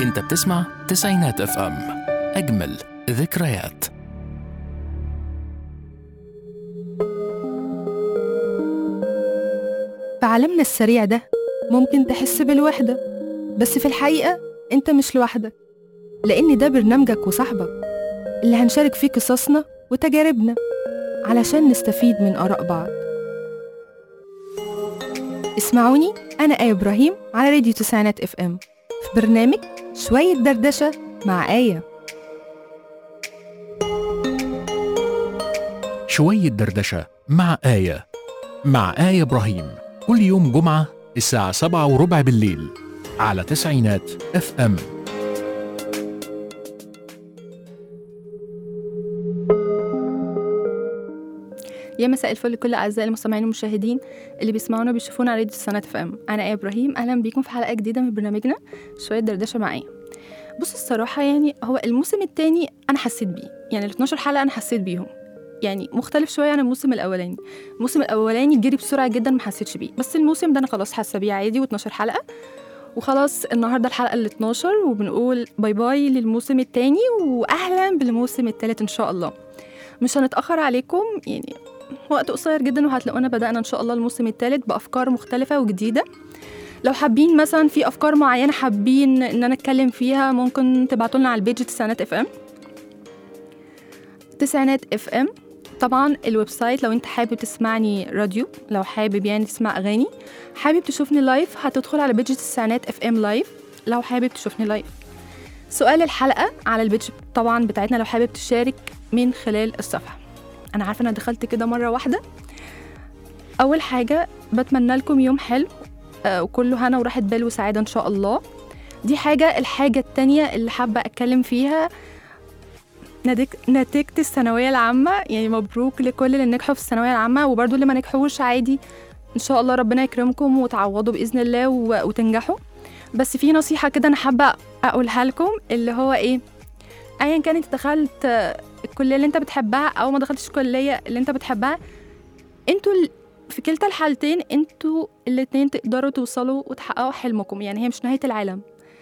انت بتسمع تسعينات اف ام اجمل ذكريات في عالمنا السريع ده ممكن تحس بالوحدة بس في الحقيقة انت مش لوحدك لأن ده برنامجك وصاحبك اللي هنشارك فيه قصصنا وتجاربنا علشان نستفيد من آراء بعض اسمعوني أنا آية إبراهيم على راديو تسعينات اف ام في برنامج شوية دردشة مع آية شوية دردشة مع آية مع آية إبراهيم كل يوم جمعة الساعة سبعة وربع بالليل على تسعينات اف ام يا مساء الفل لكل اعزائي المستمعين والمشاهدين اللي بيسمعونا وبيشوفونا على راديو سنة اف ام انا ايه ابراهيم اهلا بيكم في حلقه جديده من برنامجنا شويه دردشه معايا بصوا الصراحه يعني هو الموسم الثاني انا حسيت بيه يعني ال 12 حلقه انا حسيت بيهم يعني مختلف شويه عن الموسم الاولاني الموسم الاولاني جري بسرعه جدا ما حسيتش بيه بس الموسم ده انا خلاص حاسه بيه عادي و12 حلقه وخلاص النهارده الحلقه ال 12 وبنقول باي باي للموسم الثاني واهلا بالموسم الثالث ان شاء الله مش هنتاخر عليكم يعني وقت قصير جدا وهتلاقونا بدأنا إن شاء الله الموسم الثالث بأفكار مختلفة وجديدة لو حابين مثلا في أفكار معينة حابين إن أنا أتكلم فيها ممكن تبعتوا لنا على البيج تسعينات اف ام تسعينات اف ام طبعا الويب سايت لو انت حابب تسمعني راديو لو حابب يعني تسمع اغاني حابب تشوفني لايف هتدخل على بيج تسعينات اف ام لايف لو حابب تشوفني لايف سؤال الحلقة على البيج طبعا بتاعتنا لو حابب تشارك من خلال الصفحة انا عارفه انا دخلت كده مره واحده اول حاجه بتمنى لكم يوم حلو آه، وكله هنا وراحه بال وسعاده ان شاء الله دي حاجه الحاجه التانية اللي حابه اتكلم فيها نتيجة- نتيجة الثانوية العامة يعني مبروك لكل اللي نجحوا في الثانوية العامة وبرضو اللي ما نجحوش عادي إن شاء الله ربنا يكرمكم وتعوضوا بإذن الله و- وتنجحوا بس في نصيحة كده أنا حابة أقولها لكم اللي هو إيه أيا كان أنت دخلت آه، الكليه اللي انت بتحبها او ما دخلتش الكليه اللي انت بتحبها انتوا ال- في كلتا الحالتين انتوا الاتنين تقدروا توصلوا وتحققوا حلمكم يعني هي مش نهايه العالم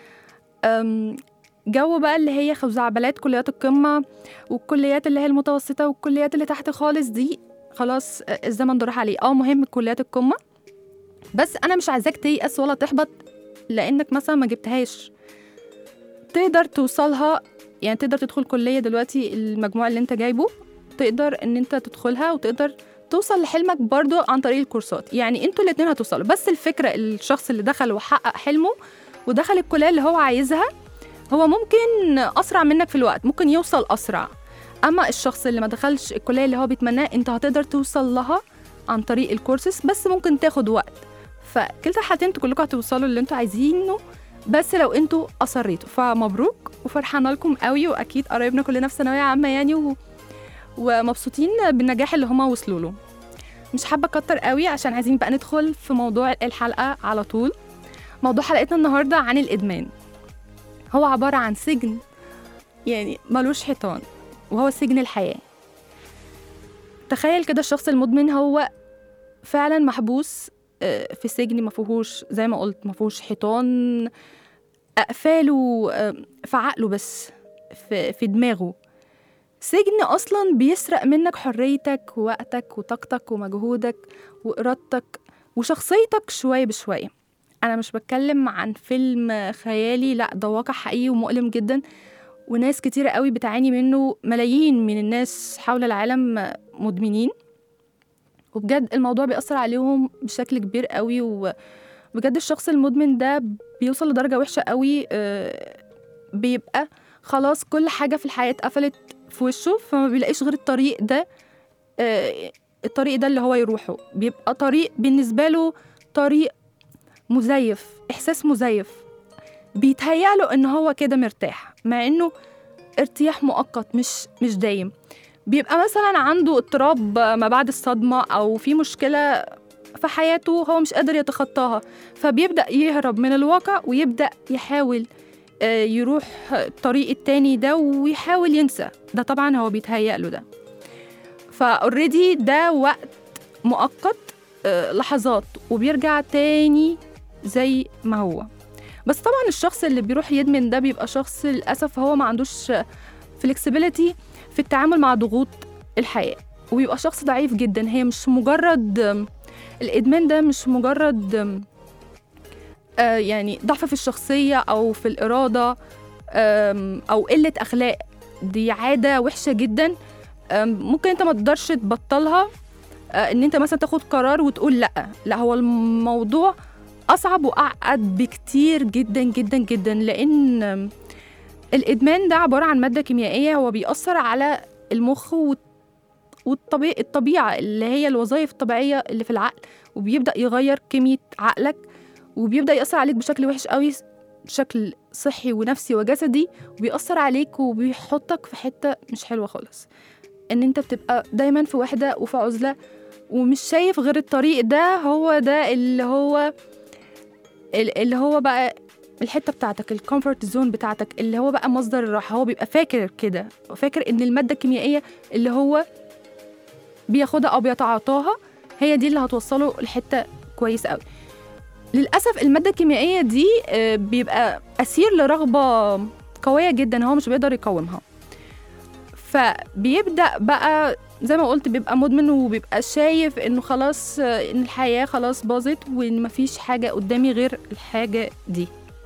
أم، جو بقى اللي هي خزعبلات كليات القمه والكليات اللي هي المتوسطه والكليات اللي تحت خالص دي خلاص آه، الزمن ده راح عليه اه مهم كليات القمه بس انا مش عايزاك تيأس ولا تحبط لانك مثلا ما جبتهاش تقدر توصلها يعني تقدر تدخل كلية دلوقتي المجموع اللي انت جايبه تقدر ان انت تدخلها وتقدر توصل لحلمك برضو عن طريق الكورسات يعني انتوا الاتنين هتوصلوا بس الفكرة الشخص اللي دخل وحقق حلمه ودخل الكلية اللي هو عايزها هو ممكن أسرع منك في الوقت ممكن يوصل أسرع أما الشخص اللي ما دخلش الكلية اللي هو بيتمناها انت هتقدر توصل لها عن طريق الكورسز بس ممكن تاخد وقت فكلتا الحالتين انتوا كلكم هتوصلوا اللي انتوا عايزينه بس لو انتوا اصريتوا فمبروك وفرحانه لكم قوي واكيد قرايبنا كلنا في ثانويه عامه يعني و... ومبسوطين بالنجاح اللي هما وصلوا له مش حابه اكتر قوي عشان عايزين بقى ندخل في موضوع الحلقه على طول موضوع حلقتنا النهارده عن الادمان هو عباره عن سجن يعني ملوش حيطان وهو سجن الحياه تخيل كده الشخص المدمن هو فعلا محبوس آه، في سجن ما فيهوش زي ما قلت ما فيهوش حيطان اقفاله آه، في عقله بس في, في دماغه سجن اصلا بيسرق منك حريتك ووقتك وطاقتك ومجهودك وارادتك وشخصيتك شويه بشويه انا مش بتكلم عن فيلم خيالي لا ده واقع حقيقي ومؤلم جدا وناس كتيرة قوي بتعاني منه ملايين من الناس حول العالم مدمنين وبجد الموضوع بيأثر عليهم بشكل كبير قوي وبجد الشخص المدمن ده بيوصل لدرجة وحشة قوي آه، بيبقى خلاص كل حاجة في الحياة اتقفلت في وشه فما بيلاقيش غير الطريق ده آه، الطريق ده اللي هو يروحه بيبقى طريق بالنسبة له طريق مزيف إحساس مزيف بيتهيأ له إن هو كده مرتاح مع إنه ارتياح مؤقت مش مش دايم بيبقى مثلا عنده اضطراب ما بعد الصدمة أو في مشكلة في حياته هو مش قادر يتخطاها فبيبدأ يهرب من الواقع ويبدأ يحاول آه، يروح الطريق التاني ده ويحاول ينسى ده طبعا هو بيتهيأ له ده فاوريدي ده وقت مؤقت آه، لحظات وبيرجع تاني زي ما هو بس طبعا الشخص اللي بيروح يدمن ده بيبقى شخص للاسف هو ما عندوش فلكسبيليتي في التعامل مع ضغوط الحياه وبيبقى شخص ضعيف جدا هي مش مجرد الادمان ده مش مجرد آه، يعني ضعف في الشخصيه او في الاراده آم، او قله اخلاق دي عاده وحشه جدا آم، ممكن انت ما تقدرش تبطلها آه، ان انت مثلا تاخد قرار وتقول لا لا هو الموضوع اصعب واعقد بكتير جدا جدا جدا لان آم، الادمان ده عباره عن ماده كيميائيه هو بيأثر على المخ والط- والطبيعة الطبيعة اللي هي الوظائف الطبيعية اللي في العقل وبيبدأ يغير كمية عقلك وبيبدأ يأثر عليك بشكل وحش قوي بشكل صحي ونفسي وجسدي وبيأثر عليك وبيحطك في حتة مش حلوة خالص ان انت بتبقى دايما في وحدة وفي عزلة ومش شايف غير الطريق ده هو ده اللي هو ال- اللي هو بقى الحته بتاعتك الكومفورت زون بتاعتك اللي هو بقى مصدر الراحه هو بيبقى فاكر كده فاكر ان الماده الكيميائيه اللي هو بياخدها او بيتعاطاها هي دي اللي هتوصله لحته كويسه قوي للاسف الماده الكيميائيه دي آه، بيبقى اسير لرغبه قويه جدا هو مش بيقدر يقاومها فبيبدا بقى زي ما قلت بيبقى مدمن وبيبقى شايف انه خلاص آه، ان الحياه خلاص باظت وان مفيش حاجه قدامي غير الحاجه دي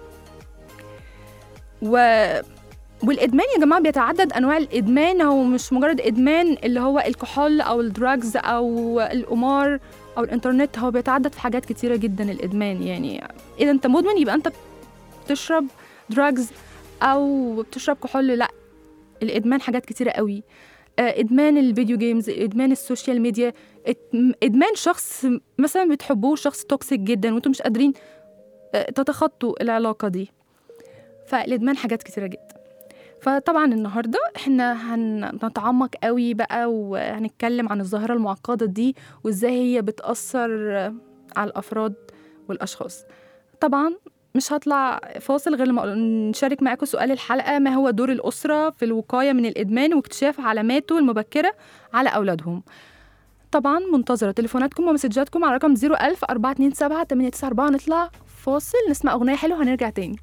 و والادمان يا جماعه بيتعدد انواع الادمان هو مش مجرد ادمان اللي هو الكحول او الدراجز او القمار او الانترنت هو بيتعدد في حاجات كتيره جدا الادمان يعني اذا انت مدمن يبقى انت بتشرب دراجز او بتشرب كحول لا الادمان حاجات كتيره قوي آه، ادمان الفيديو جيمز ادمان السوشيال ميديا إت- ادمان شخص مثلا بتحبوه شخص توكسيك جدا وانتم مش قادرين آه، تتخطوا العلاقه دي فالادمان حاجات كتيره جدا فطبعا النهارده احنا هنتعمق قوي بقى وهنتكلم عن الظاهره المعقده دي وازاي هي بتاثر على الافراد والاشخاص طبعا مش هطلع فاصل غير لما نشارك معاكم سؤال الحلقه ما هو دور الاسره في الوقايه من الادمان واكتشاف علاماته المبكره على اولادهم طبعا منتظره تليفوناتكم ومسجاتكم على رقم 01000 427 894 نطلع فاصل نسمع اغنيه حلوه هنرجع تاني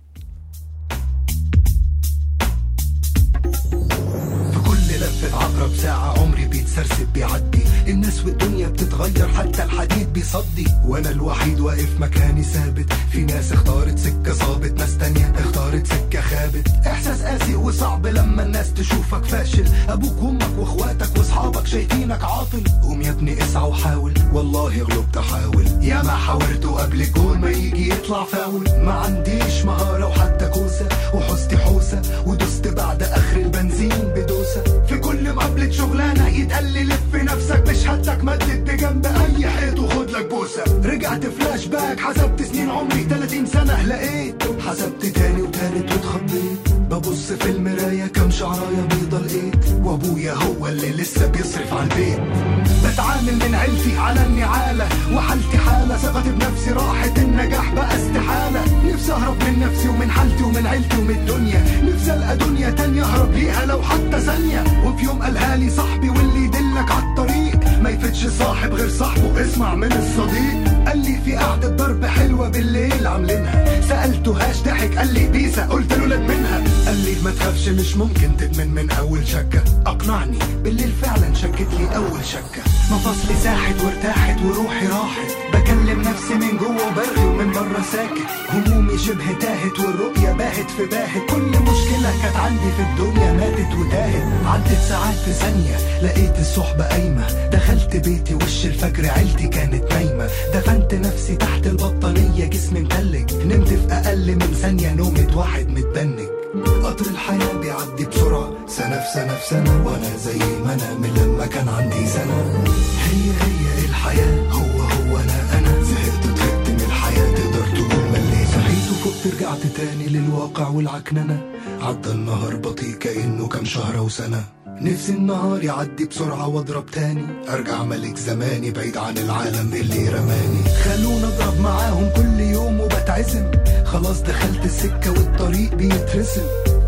في كل لفة عقرب ساعة عمري بيتسرسب بيعدي الناس والدنيا بتتغير حتى الحديد بيصدي وانا الوحيد واقف مكاني ثابت في ناس اختارت سكة صابت ناس تانية اختارت سكة خابت احساس قاسي وصعب لما الناس تشوفك فاشل ابوك وامك واخواتك واصحابك شايفينك عاطل قوم يا ابني اسعى وحاول والله غلبت احاول يا ما حاولت قبل جول ما يجي يطلع فاول ما عنديش مهارة وحتى كوسة وحوستي حوسة ودست بعد اخر البنزين بدوسة في كل مقابلة شغلانة يتقال لي لف نفسك بشهادتك مدد بجنب اي حيط وخد لك بوسة رجعت فلاش باك حسبت سنين عمري 30 سنة لقيت حسبت تاني وتالت واتخضيت ببص في المراية كم شعراية بيضة لقيت وابويا هو اللي لسه بيصرف على البيت بتعامل من عيلتي على النعالة وحالتي حالة ثقتي بنفسي راحت النجاح بقى استحالة نفسي اهرب من نفسي ومن حالتي ومن عيلتي ومن الدنيا نفسي القى دنيا تانية اهرب ليها لو حتى ثانية وفي يوم قالها لي صاحبي واللي يدلك على الطريق ما يفتش صاحب غير صاحبه اسمع من الصديق قال لي في قعدة ضرب حلوة بالليل عاملينها سألته هاش ضحك قال لي بيسا قلت له لا منها قال لي ما تخافش مش ممكن تدمن من اول شكة اقنعني بالليل فعلا شكت لي اول شكة مفاصلي ساحت وارتاحت وروحي راحت بكلم نفسي من جوه وبرغي ومن بره ساكت همومي شبه تاهت والرؤية باهت في باهت كل مشكلة كانت عندي في الدنيا ماتت وتاهت عدت ساعات في ثانية لقيت الصحبة قايمة دخلت بيتي وش الفجر عيلتي كانت نايمة دفنت نفسي تحت البطانية جسمي متلج نمت في أقل من ثانية نومة واحد متبنج قطر الحياة بيعدي بسرعة سنة في سنة في سنة وأنا زي ما أنا من لما كان عندي سنة هي هي الحياة هو هو أنا أنا زهقت وتهقت من الحياة تقدر تقول مليت صحيت وفقت رجعت تاني للواقع والعكننة عدى النهار بطيء كأنه كام شهر وسنة نفسي النهار يعدي بسرعة واضرب تاني ارجع ملك زماني بعيد عن العالم اللي رماني خلونا اضرب معاهم كل يوم وبتعزم خلاص دخلت السكة والطريق بيترسم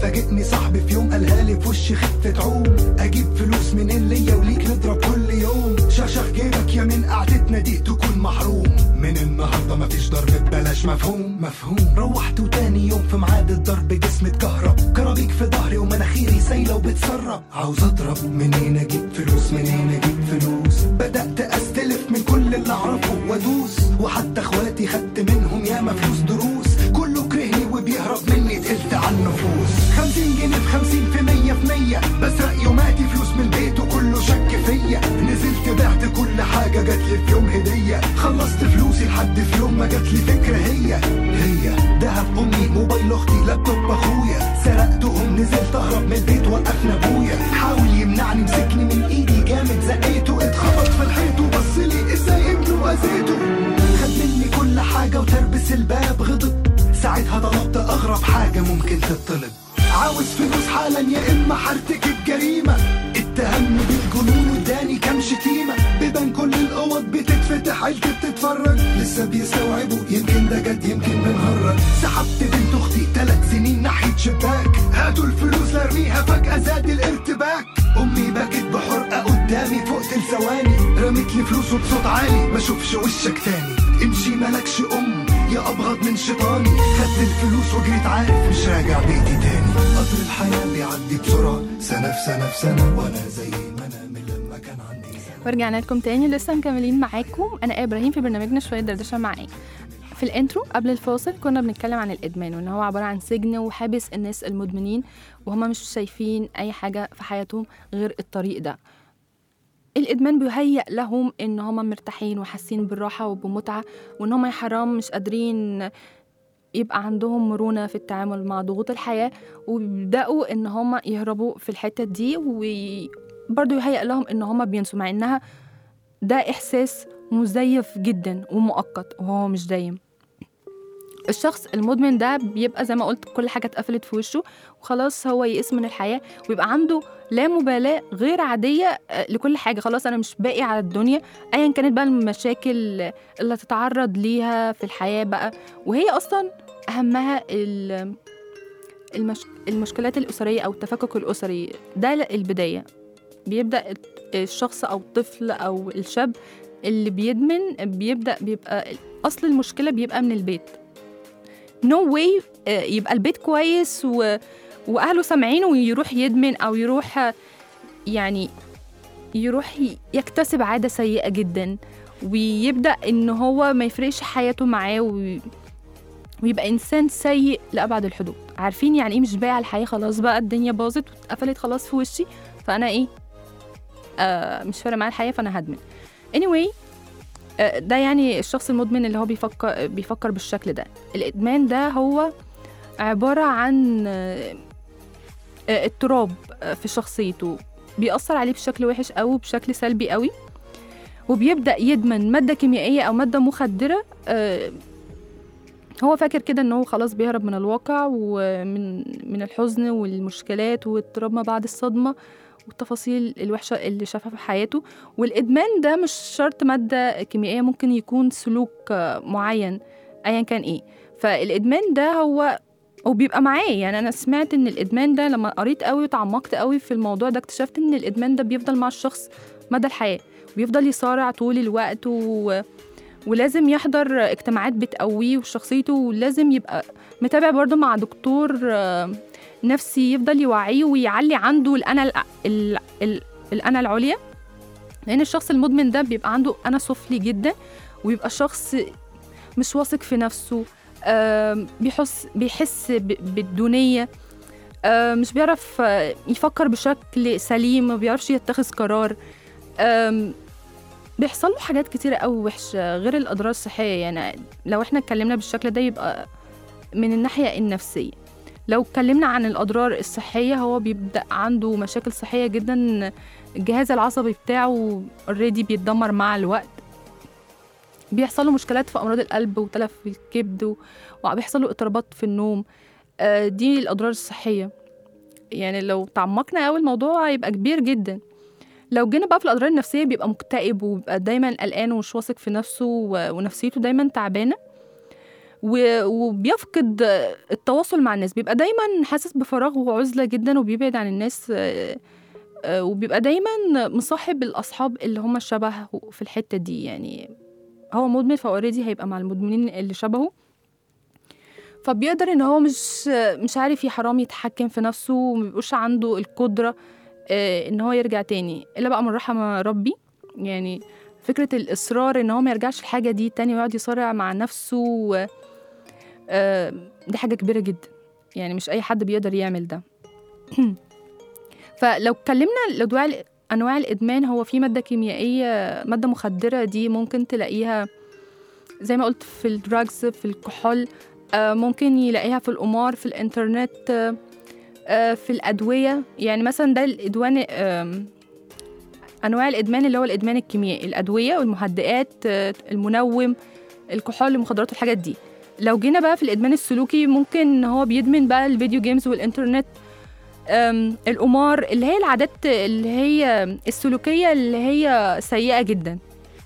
فاجئني صاحبي في يوم قالها لي في وشي خفة عوم اجيب فلوس منين ليا وليك نضرب كل يوم شخشخ جيبك يا من قعدتنا دي تكون محروم من النهارده مفيش ضرب ببلاش مفهوم مفهوم روحت وتاني يوم في ميعاد الضرب جسمي اتكهرب كرابيك في ظهري ومناخيري سايله وبتسرب عاوز اضرب منين اجيب فلوس منين اجيب فلوس بدات استلف من كل اللي اعرفه وادوس وحتى اخواتي خدت منهم ياما فلوس دروس كله كرهني وبيهرب مني تقلت على النفوس خمسين جنيه في خمسين في مية في مية بسرق يوماتي فلوس من البيت وكله شك فيا نزلت بعت كل حاجة جات لي في يوم هدية خلصت فلوسي لحد في يوم ما جات لي فكرة هي هي دهب أمي موبايل أختي لابتوب أخويا سرقتهم نزلت أهرب من البيت وقفنا أبويا حاول يمنعني مسكني من إيدي جامد زقيته اتخبط في الحيط وبصلي إزاي ابنه أذيته خد مني كل حاجة وتربس الباب غضب ساعتها طلبت أغرب حاجة ممكن تطلب عاوز فلوس حالا يا إما هرتكب جريمة اتهمني بالجنون واداني كام شتيمة بيبان كل الأوض بتتفتح عيلتي بتتفرج لسه بيستوعبوا يمكن ده جد يمكن بنهرج سحبت بنت أختي ثلاث سنين ناحية شباك هاتوا الفلوس لارميها فجأة زاد الارتباك أمي بكت بحرقة قدامي فوق ثواني رمت لي فلوس وبصوت عالي ما اشوفش وشك تاني امشي مالكش أم يا أبغض من شيطاني خدت الفلوس وجريت عارف مش راجع بيتي تاني قطر الحياة بيعدي بسرعة سنة في سنة في سنة وأنا زي ما أنا من لما كان عندي سنة ورجعنا لكم تاني لسه مكملين معاكم انا ابراهيم في برنامجنا شويه دردشه معاك في الانترو قبل الفاصل كنا بنتكلم عن الادمان وان هو عباره عن سجن وحابس الناس المدمنين وهما مش شايفين اي حاجه في حياتهم غير الطريق ده الادمان بيهيأ لهم ان هما مرتاحين وحاسين بالراحه وبمتعه وان هما يا حرام مش قادرين يبقى عندهم مرونه في التعامل مع ضغوط الحياه وبيبداوا ان هما يهربوا في الحته دي وبرضه يهيأ لهم ان هما بينسوا مع انها ده احساس مزيف جدا ومؤقت وهو مش دايم الشخص المدمن ده بيبقى زي ما قلت كل حاجه اتقفلت في وشه وخلاص هو يئس من الحياه ويبقى عنده لا مبالاه غير عاديه آه، لكل حاجه خلاص انا مش باقي على الدنيا ايا كانت بقى المشاكل اللي تتعرض ليها في الحياه بقى وهي اصلا اهمها ال- المش... المشكلات الاسريه او التفكك الاسري ده البدايه بيبدا الشخص او الطفل او الشاب اللي بيدمن بيبدا بيبقى اصل المشكله بيبقى من البيت نو no واي يبقى البيت كويس و... واهله سامعينه ويروح يدمن او يروح آه، يعني يروح ي- يكتسب عاده سيئه جدا ويبدا ان هو ما يفرقش حياته معاه و... ويبقى انسان سيء لابعد الحدود عارفين يعني ايه مش باقي على الحياه خلاص بقى الدنيا باظت واتقفلت خلاص في وشي فانا ايه آه مش فارق معايا الحياه فانا هدمن anyway آه، ده يعني الشخص المدمن اللي هو بيفكر بيفكر بالشكل ده الادمان ده هو عباره عن آه، آه، اضطراب آه، في شخصيته بيأثر عليه بشكل وحش أوي بشكل سلبي قوي وبيبدأ يدمن مادة كيميائية أو مادة مخدرة آه، هو فاكر كده ان هو خلاص بيهرب من الواقع ومن من الحزن والمشكلات واضطراب ما بعد الصدمه والتفاصيل الوحشه اللي شافها في حياته والادمان ده مش شرط ماده كيميائيه ممكن يكون سلوك آه، معين ايا كان ايه فالادمان ده هو وبيبقى معاه يعني انا سمعت ان الادمان ده لما قريت قوي وتعمقت قوي في الموضوع ده اكتشفت ان الادمان ده بيفضل مع الشخص مدى الحياه بيفضل يصارع طول الوقت و... ولازم يحضر اجتماعات بتقويه وشخصيته ولازم يبقى متابع برضه مع دكتور آه، نفسي يفضل يوعيه ويعلي عنده الانا الع- ال- ال- الانا العليا لان الشخص المدمن ده بيبقى عنده انا سفلي جدا ويبقى شخص مش واثق في نفسه آم، بيحس بيحس ب- بالدونيه آم، مش بيعرف آه، يفكر بشكل سليم ما بيعرفش يتخذ قرار آم، بيحصل له حاجات كتيرة قوي وحشة غير الأضرار الصحية يعني لو احنا اتكلمنا بالشكل ده يبقى من الناحية النفسية لو اتكلمنا عن الأضرار الصحية هو بيبدأ عنده مشاكل صحية جدا الجهاز العصبي بتاعه اوريدي بيتدمر مع الوقت بيحصل له مشكلات في أمراض القلب وتلف في الكبد و- وبيحصل له اضطرابات في النوم آه، دي الأضرار الصحية يعني لو تعمقنا قوي الموضوع هيبقى كبير جدا لو جينا بقى في الأضرار النفسية بيبقى مكتئب وبيبقى دايما قلقان ومش واثق في نفسه و- ونفسيته دايما تعبانة و- وبيفقد التواصل مع الناس بيبقى دايما حاسس بفراغ وعزلة جدا وبيبعد عن الناس آه، آه، وبيبقى دايما مصاحب الأصحاب اللي هم شبهه في الحتة دي يعني هو مدمن فاوريدي هيبقى مع المدمنين اللي شبهه فبيقدر ان هو مش مش عارف يا حرام يتحكم في نفسه ومبيبقوش عنده القدرة آه، ان هو يرجع تاني الا بقى من رحم ربي يعني فكرة الإصرار إن هو ما يرجعش الحاجة دي تاني ويقعد يصارع مع نفسه و- آه، دي حاجة كبيرة جدا يعني مش أي حد بيقدر يعمل ده فلو اتكلمنا لأنواع أنواع الإدمان هو في مادة كيميائية مادة مخدرة دي ممكن تلاقيها زي ما قلت في الدراجز في الكحول آه، ممكن يلاقيها في القمار في الإنترنت آه، آه، في الأدوية يعني مثلا ده الإدوان آم، انواع الادمان اللي هو الادمان الكيميائي الادويه والمهدئات آه، المنوم الكحول المخدرات والحاجات دي لو جينا بقى في الادمان السلوكي ممكن ان هو بيدمن بقى الفيديو جيمز والانترنت أم، القمار اللي هي العادات اللي هي السلوكيه اللي هي سيئه جدا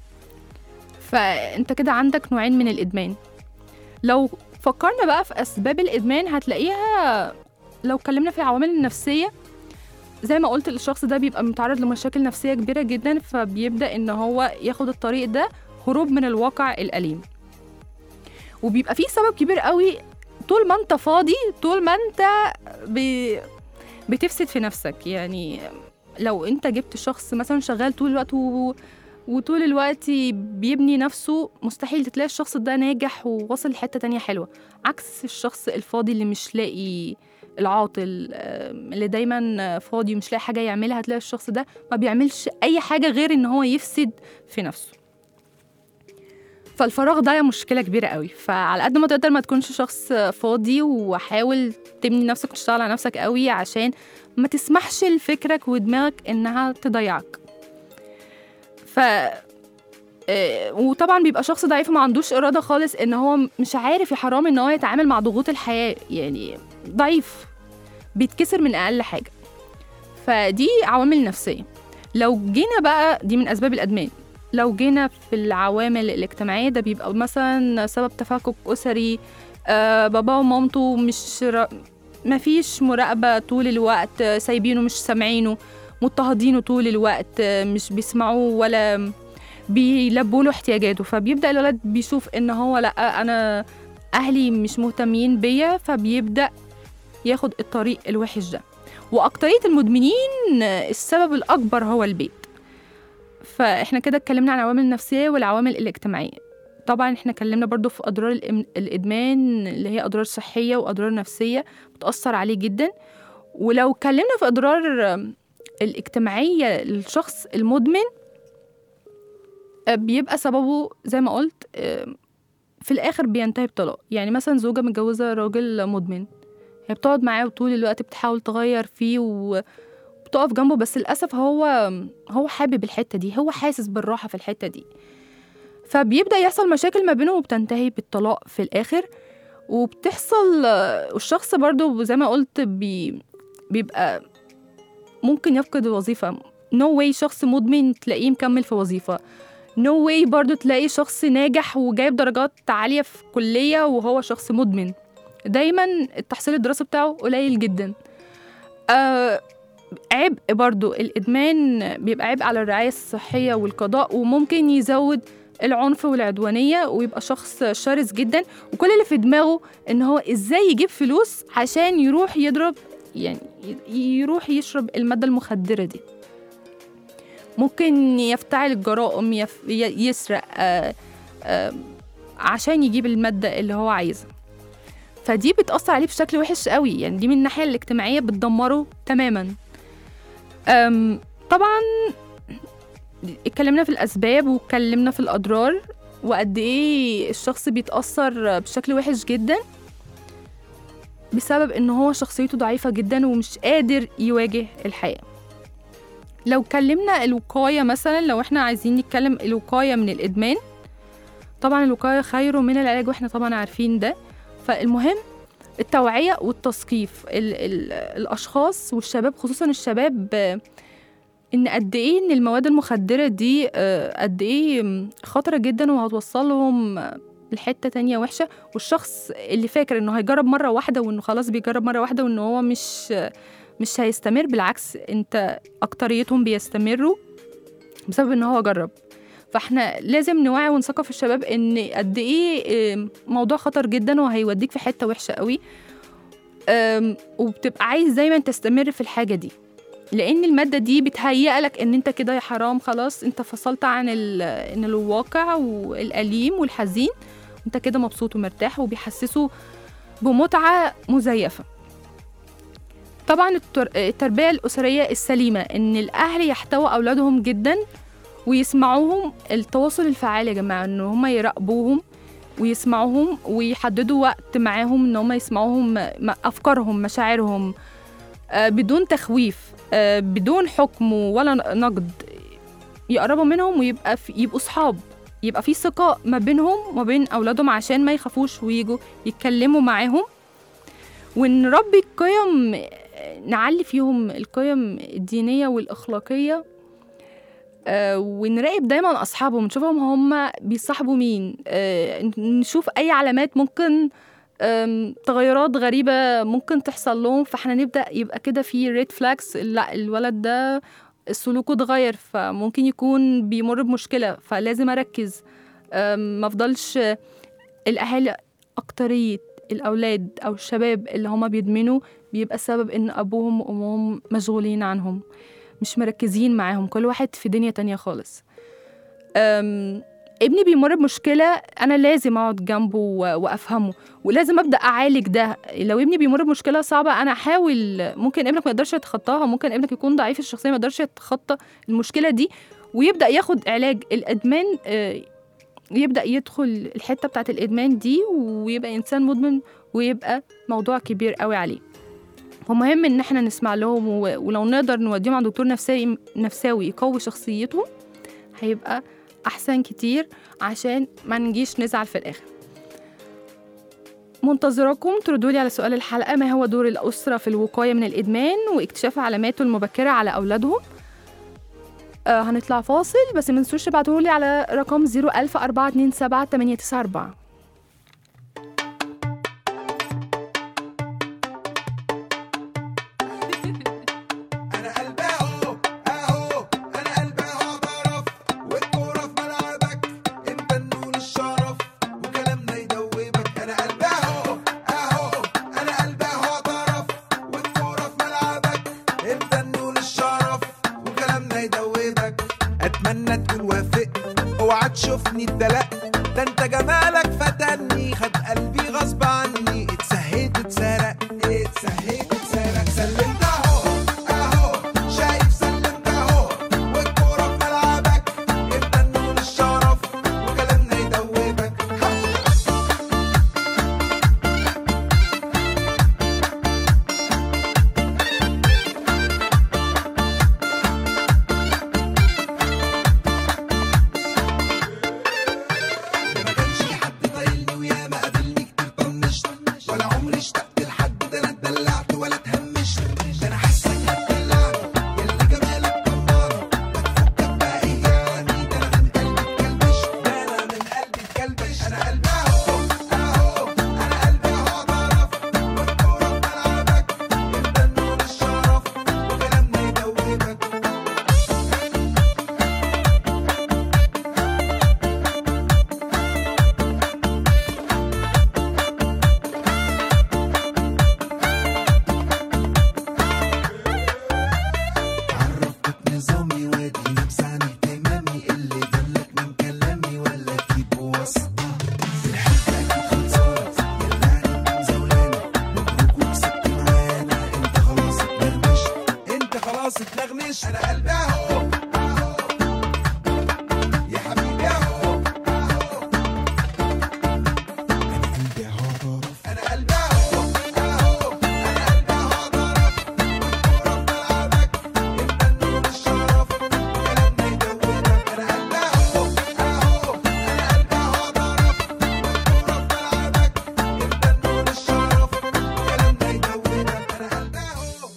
فانت كده عندك نوعين من الادمان لو فكرنا بقى في اسباب الادمان هتلاقيها لو اتكلمنا في العوامل النفسيه زي ما قلت الشخص ده بيبقى متعرض لمشاكل نفسية كبيرة جدا فبيبدأ إن هو ياخد الطريق ده هروب من الواقع الأليم وبيبقى فيه سبب كبير قوي طول ما انت فاضي طول ما انت بي بتفسد في نفسك يعني لو انت جبت شخص مثلا شغال طول الوقت و... وطول الوقت بيبني نفسه مستحيل تلاقي الشخص ده ناجح وواصل لحتة تانية حلوة عكس الشخص الفاضي اللي مش لاقي العاطل آه، اللي دايما فاضي ومش لاقي حاجه يعملها هتلاقي الشخص ده ما بيعملش اي حاجه غير ان هو يفسد في نفسه فالفراغ ده مشكله كبيره قوي فعلى قد ما تقدر ما تكونش شخص فاضي وحاول تبني نفسك وتشتغل على نفسك قوي عشان ما تسمحش لفكرك ودماغك انها تضيعك ف آه، وطبعا بيبقى شخص ضعيف وما عندوش اراده خالص ان هو مش عارف يا حرام ان هو يتعامل مع ضغوط الحياه يعني ضعيف بيتكسر من اقل حاجه فدي عوامل نفسيه لو جينا بقى دي من اسباب الادمان لو جينا في العوامل الاجتماعيه ده بيبقى مثلا سبب تفكك اسري آه بابا ومامته مش ر... مفيش مراقبه طول الوقت آه، سايبينه مش سامعينه مضطهدينه طول الوقت آه، مش بيسمعوه ولا بيلبوا له احتياجاته فبيبدا الولد بيشوف ان هو لا انا اهلي مش مهتمين بيا فبيبدا ياخد الطريق الوحش ده واكتريه المدمنين السبب الاكبر هو البيت فاحنا كده اتكلمنا عن العوامل النفسيه والعوامل الاجتماعيه طبعا احنا اتكلمنا برضو في اضرار الإم- الادمان اللي هي اضرار صحيه واضرار نفسيه بتاثر عليه جدا ولو اتكلمنا في اضرار الاجتماعيه للشخص المدمن آه، بيبقى سببه زي ما قلت آه، في الاخر بينتهي بطلاق يعني مثلا زوجة متجوزة راجل مدمن هي بتقعد معاه وطول الوقت بتحاول تغير فيه وبتقف جنبه بس للأسف هو هو حابب الحتة دي هو حاسس بالراحة في الحتة دي فبيبدأ يحصل مشاكل ما بينه وبتنتهي بالطلاق في الآخر وبتحصل آه، والشخص برضو زي ما قلت بي بيبقى ممكن يفقد الوظيفة نو no واي شخص مدمن تلاقيه مكمل في وظيفة نو no واي برضو تلاقي شخص ناجح وجايب درجات عالية في كلية وهو شخص مدمن دايما التحصيل الدراسي بتاعه قليل جدا آه عبء برضو الإدمان بيبقى عبء على الرعاية الصحية والقضاء وممكن يزود العنف والعدوانية ويبقى شخص شرس جدا وكل اللي في دماغه إن هو إزاي يجيب فلوس عشان يروح يضرب يعني ي- يروح يشرب المادة المخدرة دي ممكن يفتعل الجرائم يف... ي- يسرق آه آه عشان يجيب المادة اللي هو عايزها فدي بتأثر عليه بشكل وحش قوي يعني دي من الناحية الاجتماعية بتدمره تماما أم طبعا اتكلمنا في الأسباب واتكلمنا في الأضرار وقد إيه الشخص بيتأثر بشكل وحش جدا بسبب إن هو شخصيته ضعيفة جدا ومش قادر يواجه الحياة لو اتكلمنا الوقاية مثلا لو احنا عايزين نتكلم الوقاية من الإدمان طبعا الوقاية خير من العلاج واحنا طبعا عارفين ده فالمهم التوعية والتثقيف ال ال الأشخاص والشباب خصوصا الشباب آه، إن قد إيه إن المواد المخدرة دي آه، قد إيه خطرة جدا وهتوصلهم لحته تانية وحشه والشخص اللي فاكر انه هيجرب مره واحده وانه خلاص بيجرب مره واحده وانه هو مش مش هيستمر بالعكس انت اكتريتهم بيستمروا بسبب ان هو جرب فاحنا لازم نوعي ونثقف الشباب ان قد ايه آم، موضوع خطر جدا وهيوديك في حته وحشه قوي آم، وبتبقى عايز دايما تستمر في الحاجه دي لان الماده دي بتهيئ لك ان انت كده يا حرام خلاص انت فصلت عن ال- ان الواقع والاليم والحزين انت كده مبسوط ومرتاح وبيحسسوا بمتعه مزيفه طبعا التر- التربيه الاسريه السليمه ان الاهل يحتووا اولادهم جدا ويسمعوهم التواصل الفعال يا جماعه ان هم يراقبوهم ويسمعوهم ويحددوا وقت معاهم ان هم يسمعوهم م- افكارهم مشاعرهم آه، بدون تخويف آه، بدون حكم ولا ن- نقد يقربوا منهم ويبقى في يبقوا صحاب يبقى في ثقة ما بينهم وما بين أولادهم عشان ما يخافوش ويجوا يتكلموا معاهم ونربي القيم آه، نعلي فيهم القيم الدينية والأخلاقية آه، ونراقب دايما أصحابهم نشوفهم هم بيصاحبوا مين آه، نشوف أي علامات ممكن أم، تغيرات غريبة ممكن تحصل لهم فاحنا نبدأ يبقى كده في ريد فلاكس لا الولد ده سلوكه اتغير فممكن يكون بيمر بمشكلة فلازم أركز أم، ما افضلش الأهالي أكترية الأولاد أو الشباب اللي هما بيدمنوا بيبقى السبب إن أبوهم وأمهم مشغولين عنهم مش مركزين معاهم كل واحد في دنيا تانية خالص أم، ابني بيمر بمشكلة أنا لازم أقعد جنبه و- وأفهمه ولازم أبدأ أعالج ده لو ابني بيمر بمشكلة صعبة أنا أحاول ممكن ابنك ما يقدرش يتخطاها ممكن ابنك يكون ضعيف الشخصية ما يقدرش يتخطى المشكلة دي ويبدأ ياخد علاج الإدمان آه، يبدأ يدخل الحتة بتاعة الإدمان دي ويبقى إنسان مدمن ويبقى موضوع كبير قوي عليه فمهم إن احنا نسمع لهم و- ولو نقدر نوديهم عند دكتور نفسي نفساوي يقوي شخصيتهم هيبقى أحسن كتير عشان ما نجيش نزعل في الآخر منتظراكم تردوا لي على سؤال الحلقة ما هو دور الأسرة في الوقاية من الإدمان واكتشاف علاماته المبكرة على أولادهم آه هنطلع فاصل بس ما تنسوش تبعتوا لي على رقم 01427 انا قلبي اهو اهو انا قلبي اهو اعترف والكوره في ملعبك انت النون الشرف وكلامنا يدوبك انا قلبي اهو اهو انا قلبي اهو اعترف والكوره في ملعبك انت النون الشرف وكلامنا يدوبك اتمنى تكون وافق اوعى تشوفني اتدلق ده انت جمالك فتني خد قلبي غصب عني اتسهيت اتسرق اتسهيت اتسرق سلمت اهو اهو شايف سلمت اهو والكوره في ملعبك انت النون الشرف وكلامنا يدوبك ما كانش حد طايلني ويا ما قابلني كتير طنشت ولا عمري اشتقت لحد ده انا اتدلعت ولا اتهمشت ده انا حاسك هتدلعني ياللي جمالك طمعني ما تفكك بقى ايه يعني ده انا من قلبي اتكلبش ده انا من قلبي اتكلبش انا قلبي اهو اهو انا قلبي اهو اعترف والكوره في ملعبك انت النور الشرف وكلامنا يدوبك عرفتك نظامي واديني بسعني اهتمامي اللي دلك من كلامي ولا تجيب واسطة في الحلقة أكيد خلصانة يلا عليك مزولانة مبروك وكسبت معانا انت خلاص اتنغمشت انت خلاص اتنغمشت انا قلبي اهو اهو يا حبيبي اهو اهو انا قلبي اهو اعترف انا قلبي اهو اهو انا قلبي اهو اعترف والكورة في ملعبك انت النور الشرف وكلامنا يدوبك انا قلبي اهو اهو انا قلبي اهو اعترف والكورة في ملعبك انت النور الشرف وكلامنا يدوبك انا قلبي اهو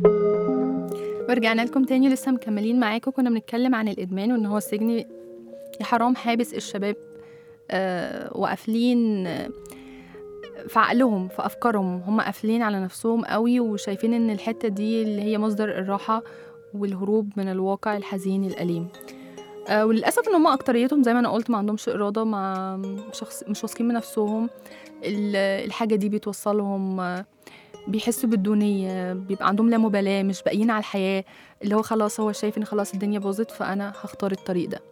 ورجعنا لكم تاني لسه مكملين معاكم كنا بنتكلم عن الإدمان وإن هو السجن يا حرام حابس الشباب آه وقافلين آه، في عقلهم في افكارهم هم قافلين على نفسهم قوي وشايفين ان الحته دي اللي هي مصدر الراحه والهروب من الواقع الحزين الاليم آه وللاسف ان هم اكتريتهم زي ما انا قلت ما عندهمش اراده مع شخص مش واثقين من نفسهم ال- الحاجه دي بتوصلهم آه، بيحسوا بالدونيه بيبقى عندهم لا مبالاه مش باقيين على الحياه اللي هو خلاص هو شايف ان خلاص الدنيا باظت فانا هختار الطريق ده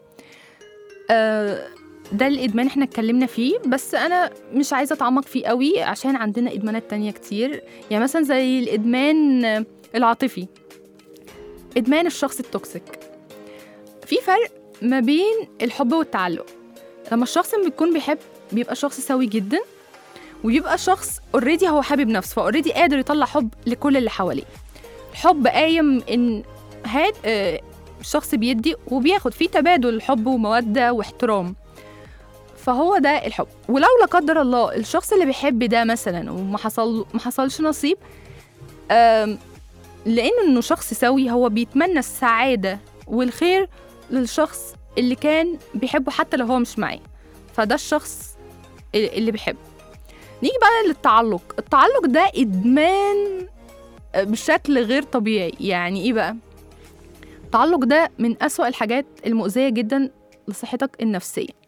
آه ده الادمان احنا اتكلمنا فيه بس انا مش عايزه اتعمق فيه قوي عشان عندنا ادمانات تانية كتير يعني مثلا زي الادمان آه، العاطفي ادمان الشخص التوكسيك في فرق ما بين الحب والتعلق لما الشخص بيكون بيحب بيبقى شخص سوي جدا ويبقى شخص اوريدي هو حابب نفسه فاوريدي قادر يطلع حب لكل اللي حواليه الحب قايم ان هاد آه، الشخص بيدي وبياخد فيه تبادل حب وموده واحترام فهو ده الحب ولو لا قدر الله الشخص اللي بيحب ده مثلا وما حصل ما حصلش نصيب آم، لان انه شخص سوي هو بيتمنى السعاده والخير للشخص اللي كان بيحبه حتى لو هو مش معاه فده الشخص اللي اللي بيحبه نيجي بقى للتعلق التعلق ده ادمان بشكل غير طبيعي يعني ايه بقى التعلق ده من أسوأ الحاجات المؤذية جدا لصحتك النفسية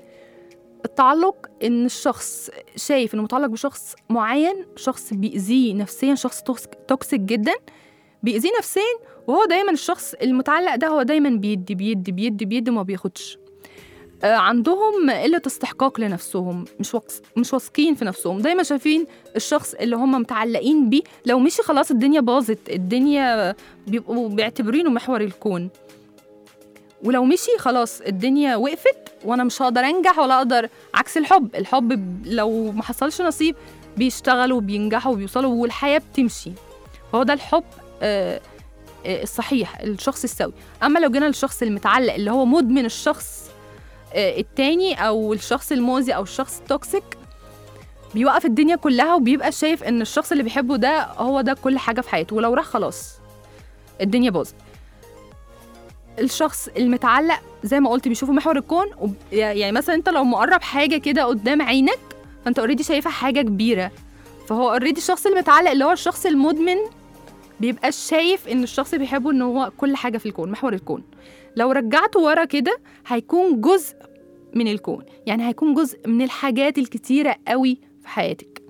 التعلق ان الشخص شايف انه متعلق بشخص معين شخص بيأذيه نفسيا شخص توكس- توكسيك جدا بيأذيه نفسيا وهو دايما الشخص المتعلق ده هو دايما بيدي بيدي بيدي بيدي وما بياخدش آه، عندهم قلة استحقاق لنفسهم مش واث- مش واثقين في نفسهم دايما شايفين الشخص اللي هم متعلقين بيه لو مشي خلاص الدنيا باظت الدنيا بيبقوا بيعتبرينه محور الكون ولو مشي خلاص الدنيا وقفت وانا مش هقدر انجح ولا اقدر عكس الحب الحب ب- لو ما حصلش نصيب بيشتغلوا وبينجحوا وبيوصلوا والحياة بتمشي فهو ده الحب آه، آه، الصحيح الشخص السوي اما لو جينا للشخص المتعلق اللي هو مدمن الشخص آه، التاني او الشخص المؤذي او الشخص التوكسيك بيوقف الدنيا كلها وبيبقى شايف ان الشخص اللي بيحبه ده هو ده كل حاجه في حياته ولو راح خلاص الدنيا باظت الشخص المتعلق زي ما قلت بيشوفه محور الكون وب... يعني مثلا انت لو مقرب حاجه كده قدام عينك فانت اوريدي شايفها حاجه كبيره فهو اوريدي الشخص المتعلق اللي هو الشخص المدمن بيبقى شايف ان الشخص اللي بيحبه ان هو كل حاجه في الكون محور الكون لو رجعته ورا كده هيكون جزء من الكون يعني هيكون جزء من الحاجات الكتيره قوي في حياتك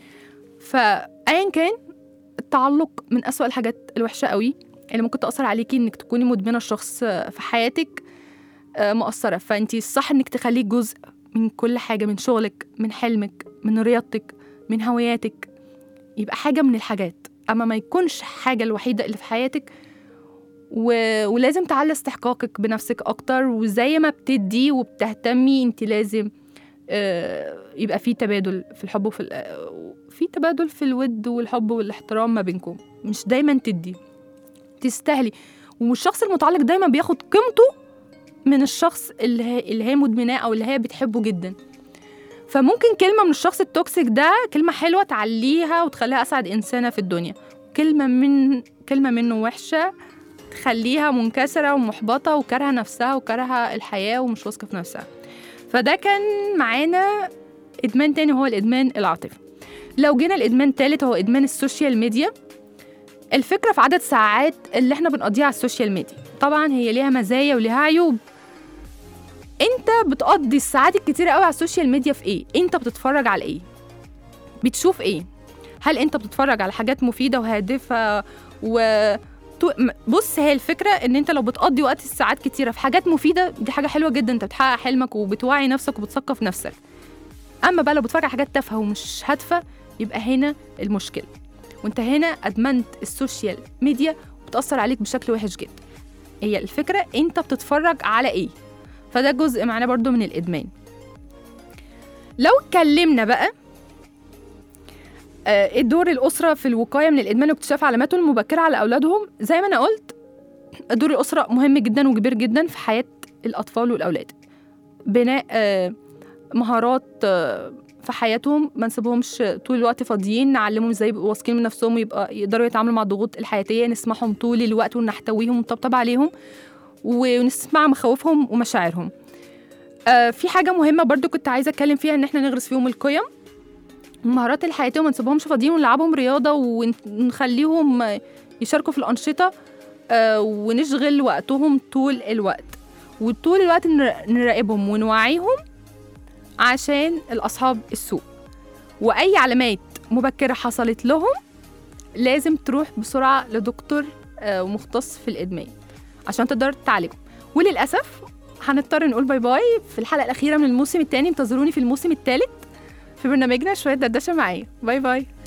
فايا كان التعلق من أسوأ الحاجات الوحشه قوي اللي ممكن تأثر عليكي انك تكوني مدمنة شخص في حياتك آه، مؤثرة فانتي الصح انك تخليه جزء من كل حاجة من شغلك من حلمك من رياضتك من هواياتك يبقى حاجة من الحاجات أما ما يكونش حاجة الوحيدة اللي في حياتك و... ولازم تعلي استحقاقك بنفسك أكتر وزي ما بتدي وبتهتمي انت لازم آه، يبقى في تبادل في الحب وفي ال- آه، في تبادل في الود والحب والاحترام ما بينكم مش دايما تدي تستاهلي والشخص المتعلق دايما بياخد قيمته من الشخص اللي هي, اللي هي مدمناه او اللي هي بتحبه جدا فممكن كلمه من الشخص التوكسيك ده كلمه حلوه تعليها وتخليها اسعد انسانه في الدنيا كلمه من كلمه منه وحشه تخليها منكسره ومحبطه وكارهه نفسها وكارهه الحياه ومش واثقه في نفسها فده كان معانا ادمان تاني هو الادمان العاطفي لو جينا الادمان تالت هو ادمان السوشيال ميديا الفكرة في عدد ساعات اللي احنا بنقضيها على السوشيال ميديا طبعا هي ليها مزايا وليها عيوب انت بتقضي الساعات الكتيرة قوي على السوشيال ميديا في ايه انت بتتفرج على ايه بتشوف ايه هل انت بتتفرج على حاجات مفيدة وهادفة و تو- م- بص هي الفكرة ان انت لو بتقضي وقت الساعات كتيرة في حاجات مفيدة دي حاجة حلوة جدا انت بتحقق حلمك وبتوعي نفسك وبتثقف نفسك اما بقى لو بتتفرج على حاجات تافهة ومش هادفة يبقى هنا المشكلة وانت هنا ادمنت السوشيال ميديا وبتاثر عليك بشكل وحش جدا هي الفكره انت بتتفرج على ايه فده جزء معانا برضو من الادمان لو اتكلمنا بقى آه، ايه دور الاسره في الوقايه من الادمان واكتشاف علاماته المبكره على اولادهم زي ما انا قلت دور الاسره مهم جدا وكبير جدا في حياه الاطفال والاولاد بناء آه، مهارات آه، في حياتهم ما نسيبهمش طول الوقت فاضيين نعلمهم ازاي يبقوا واثقين من نفسهم ويبقى يقدروا يتعاملوا مع الضغوط الحياتيه نسمعهم طول الوقت ونحتويهم ونطبطب عليهم ونسمع مخاوفهم ومشاعرهم آه في حاجه مهمه برضو كنت عايزه اتكلم فيها ان احنا نغرس فيهم القيم المهارات الحياتيه وما نسيبهمش فاضيين ونلعبهم رياضه ونخليهم آه، يشاركوا في الانشطه آه ونشغل وقتهم طول الوقت وطول الوقت نر- نراقبهم ونوعيهم عشان الاصحاب السوء واي علامات مبكره حصلت لهم لازم تروح بسرعه لدكتور آه، مختص في الادمان عشان تقدر تعالجهم وللاسف هنضطر نقول باي باي في الحلقه الاخيره من الموسم الثاني انتظروني في الموسم الثالث في برنامجنا شويه دردشه معايا باي باي